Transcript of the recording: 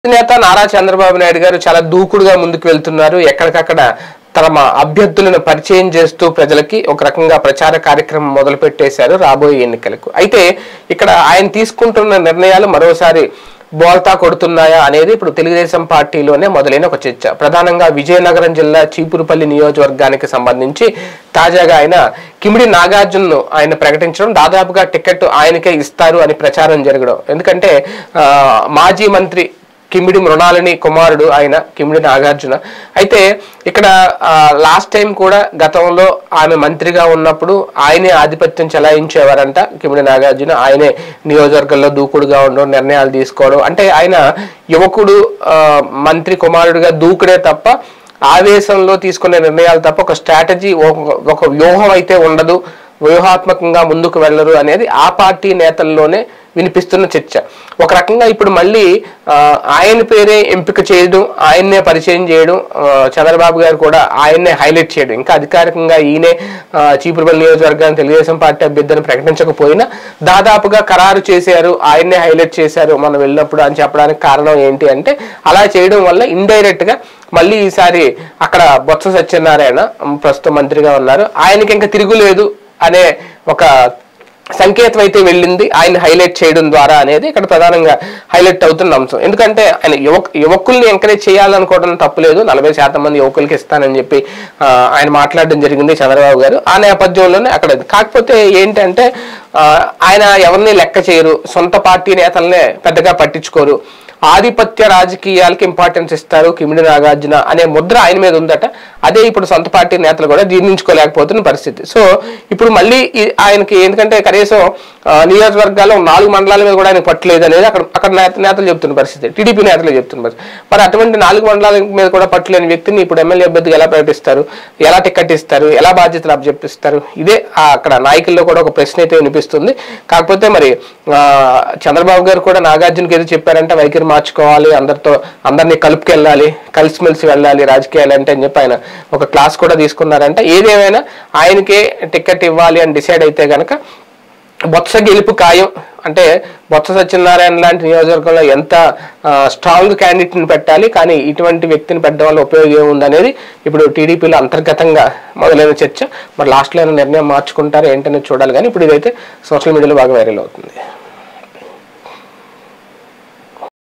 నేత నారా చంద్రబాబు నాయుడు గారు చాలా దూకుడుగా ముందుకు వెళ్తున్నారు ఎక్కడికక్కడ తమ అభ్యర్థులను పరిచయం చేస్తూ ప్రజలకి ఒక రకంగా ప్రచార కార్యక్రమం మొదలు పెట్టేశారు రాబోయే ఎన్నికలకు అయితే ఇక్కడ ఆయన తీసుకుంటున్న నిర్ణయాలు మరోసారి బోల్తా కొడుతున్నాయా అనేది ఇప్పుడు తెలుగుదేశం పార్టీలోనే మొదలైన ఒక చర్చ ప్రధానంగా విజయనగరం జిల్లా చీపురుపల్లి నియోజకవర్గానికి సంబంధించి తాజాగా ఆయన కిమిడి నాగార్జున్ను ఆయన ప్రకటించడం దాదాపుగా టికెట్ ఆయనకే ఇస్తారు అని ప్రచారం జరగడం ఎందుకంటే ఆ, మాజీ మంత్రి కిమిడి మృణాలిని కుమారుడు ఆయన కిమిడి నాగార్జున అయితే ఇక్కడ లాస్ట్ టైం కూడా గతంలో ఆమె మంత్రిగా ఉన్నప్పుడు ఆయనే ఆధిపత్యం చెలాయించేవారంట కిమిడి నాగార్జున ఆయనే నియోజకవర్గంలో దూకుడుగా ఉండడం నిర్ణయాలు తీసుకోవడం అంటే ఆయన యువకుడు ఆ, మంత్రి కుమారుడిగా దూకుడే తప్ప ఆవేశంలో తీసుకునే నిర్ణయాలు తప్ప ఒక స్ట్రాటజీ ఒక వ్యూహం అయితే ఉండదు వ్యూహాత్మకంగా ముందుకు వెళ్ళరు అనేది ఆ పార్టీ నేతల్లోనే వినిపిస్తున్న చర్చ ఒక రకంగా ఇప్పుడు మళ్ళీ ఆ, ఆయన పేరే ఎంపిక చేయడం ఆయన్నే పరిచయం చేయడం ఆ, చంద్రబాబు గారు కూడా ఆయన్నే హైలైట్ చేయడం ఇంకా అధికారికంగా ఈయనే ఆ, చీపురుపల్లి నియోజకవర్గాన్ని తెలుగుదేశం పార్టీ అభ్యర్థిని ప్రకటించకపోయినా దాదాపుగా ఖరారు చేశారు ఆయన్నే హైలైట్ చేశారు మనం వెళ్ళినప్పుడు అని చెప్పడానికి కారణం ఏంటి అంటే అలా చేయడం వల్ల ఇండైరెక్ట్ గా మళ్ళీ ఈసారి అక్కడ బొత్స సత్యనారాయణ ఉమ్, ప్రస్తుత మంత్రిగా ఉన్నారు ఆయనకి ఇంకా తిరుగులేదు అనే ఒక సంకేతం అయితే వెళ్ళింది ఆయన హైలైట్ చేయడం ద్వారా అనేది ఇక్కడ ప్రధానంగా హైలైట్ అవుతున్న అంశం ఎందుకంటే ఆయన యువక్ యువకుల్ని ఎంకరేజ్ చేయాలనుకోవడం తప్పులేదు నలభై శాతం మంది యువకులకి ఇస్తానని చెప్పి ఆ, ఆయన మాట్లాడడం జరిగింది చంద్రబాబు గారు ఆ నేపథ్యంలోనే అక్కడ కాకపోతే ఏంటంటే ఆ, ఆయన ఎవరిని లెక్క చేయరు సొంత పార్టీ నేతలనే పెద్దగా పట్టించుకోరు ఆధిపత్య రాజకీయాలకి ఇంపార్టెన్స్ ఇస్తారు కిమిడి నాగార్జున అనే ముద్ర ఆయన మీద ఉందట అదే ఇప్పుడు సొంత పార్టీ నేతలు కూడా జీర్ణించుకోలేకపోతున్న పరిస్థితి సో ఇప్పుడు మళ్ళీ ఈ- ఆయనకి ఎందుకంటే కనీసం ఆ, నియోజకవర్గాల్లో నాలుగు మండలాల మీద కూడా ఆయన పట్టలేదు అనేది అక్కడ అక్కడ నేత నేతలు చెప్తున్న పరిస్థితి టీడీపీ నేతలు చెప్తున్న పరిస్థితి మరి అటువంటి నాలుగు మండలాల మీద కూడా పట్టలేని వ్యక్తిని ఇప్పుడు ఎమ్మెల్యే అభ్యర్థిగా ఎలా ప్రకటిస్తారు ఎలా టికెట్ ఇస్తారు ఎలా బాధ్యతలు అప్పచెప్పిస్తారు ఇదే ఆ అక్కడ నాయకుల్లో కూడా ఒక ప్రశ్న అయితే వినిపిస్తుంది కాకపోతే మరి ఆ, చంద్రబాబు గారు కూడా నాగార్జునకి ఏదో చెప్పారంటే వైఖరి మార్చుకోవాలి అందరితో అందరినీ కలుపుకెళ్ళాలి కలిసిమెలిసి వెళ్ళాలి రాజకీయాలు అంటే అని చెప్పి ఆయన ఒక క్లాస్ కూడా తీసుకున్నారంటే ఏదేమైనా ఆయనకే టికెట్ ఇవ్వాలి అని డిసైడ్ అయితే గనక బొత్స గెలుపు ఖాయం అంటే బొత్స సత్యనారాయణ లాంటి నియోజకవర్గంలో ఎంత స్ట్రాంగ్ క్యాండిడేట్ని పెట్టాలి కానీ ఇటువంటి వ్యక్తిని పెట్టడం వల్ల ఉపయోగం ఏముందనేది ఇప్పుడు టీడీపీలో అంతర్గతంగా మొదలైన చర్చ మరి లాస్ట్లో నిర్ణయం మార్చుకుంటారు ఏంటనేది చూడాలి కానీ ఇప్పుడు ఇదైతే సోషల్ మీడియాలో బాగా వైరల్ అవుతుంది